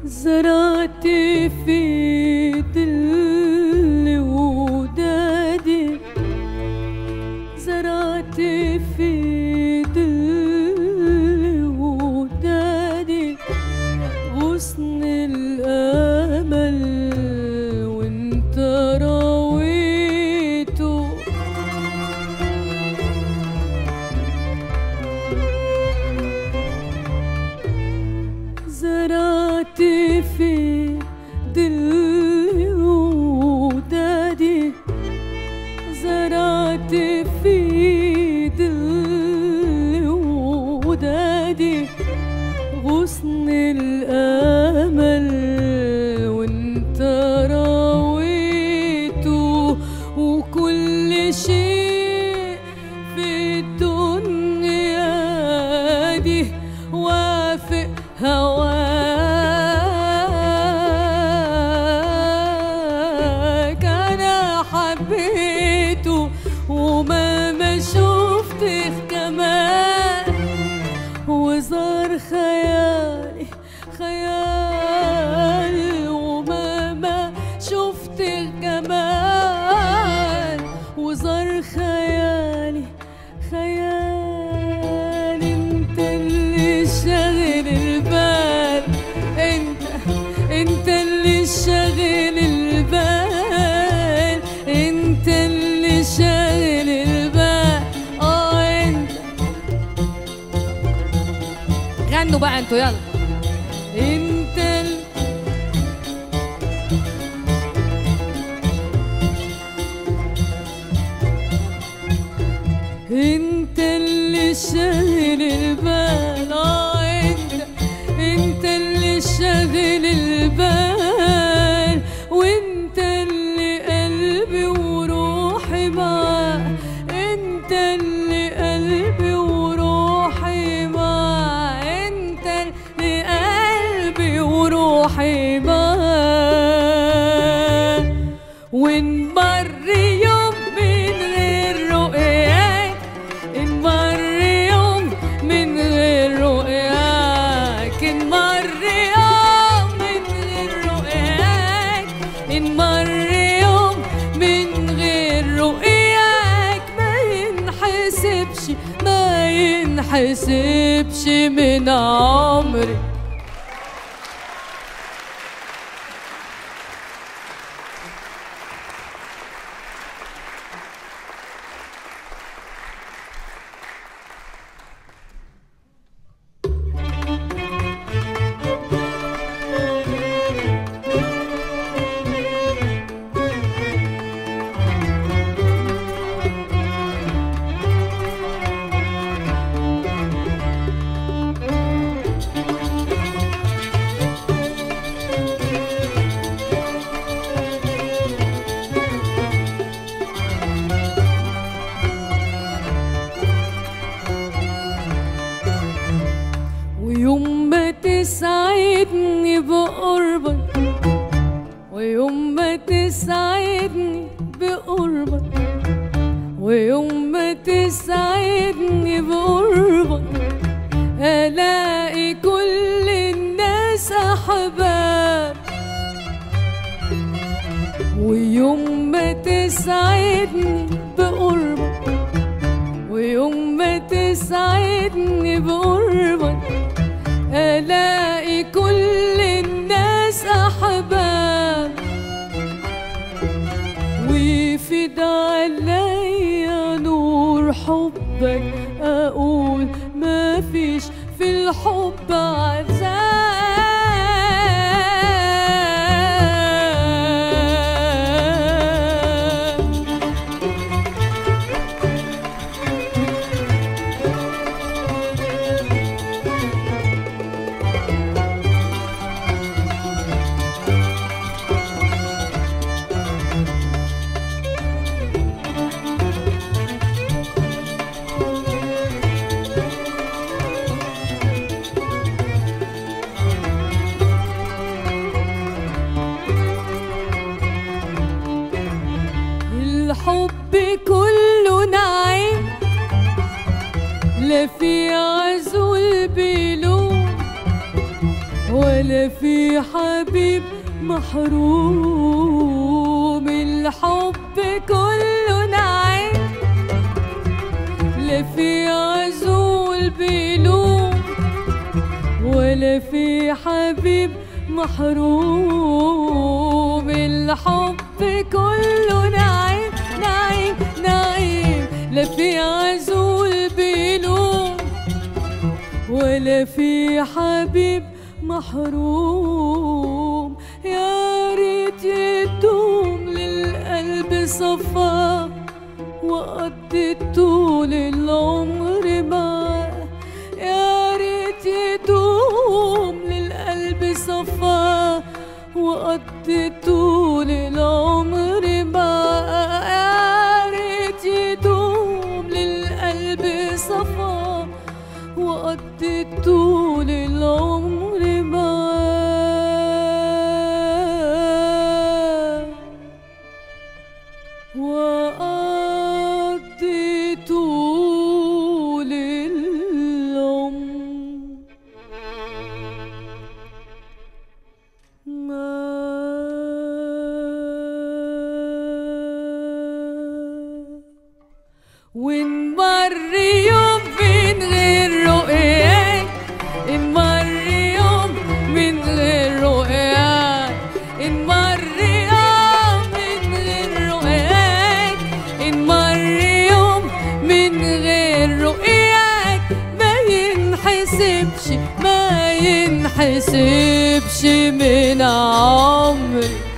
زرعت في دل ودادي زرعت في دل ودادي غصن الأمل وانت راويته زرعت في دل ودادي زرعت في دل ودادي غصن الأمل وانت راويته وكل شيء في الدنيا دي وافق هواك أنا حبيته وما ما شفت كمان وزار خيالي خيالي وما ما شفت الجمال وزار خيالي خيالي انت اللي شاغل البال انت انت اللي شاغل البال انت اللي شاغل البال اه انت غنوا بقى انتوا يلا انت ال... انت اللي شاغل البال اه انت انت اللي شاغل البال وانت اللي قلبي وروحي معاه انت اللي قلبي وروحي معاه انت اللي قلبي وروحي معاه وان مر يوم من غير رؤياك ان مر يوم من غير رؤياك ان مر يوم من غير رؤياك ان مر يوم من غير رؤياك ما ينحسبش ما ينحسبش من عمري ويوم ما تسعدني بقربك ويوم ما تسعدني بقربك ويوم ما تسعدني بقربك ألاقي كل الناس أحباب ويوم ما تسعدني بقربك ويوم ما تسعدني بقربك ألاقي كل الناس أحباب ويفيد عليا نور حبك أقول ما فيش في الحب عذاب الحب كله نعيم لا في عزول بلوم ولا ولا في حبيب محروم الحب كله نعيم لا في عزول بيلوم ولا في حبيب محروم الحب كله نعيم نعيم نعيم لا في عزول بيلوم ولا في حبيب محروم يا ريت يدوم للقلب صفا وقضي طول العمر معاه يا ريت يدوم للقلب صفا وقضي طول العمر معاه يا ريت يدوم للقلب صفا وقضي طول العمر معاه وقضي طول العمر معاه وإن مر يوم من غير رؤياك إن مر يوم من غير رؤياك إن مر يوم من غير رؤياك إن مر يوم من غير رؤياك ما ينحسبش ما ينحسبش من عمري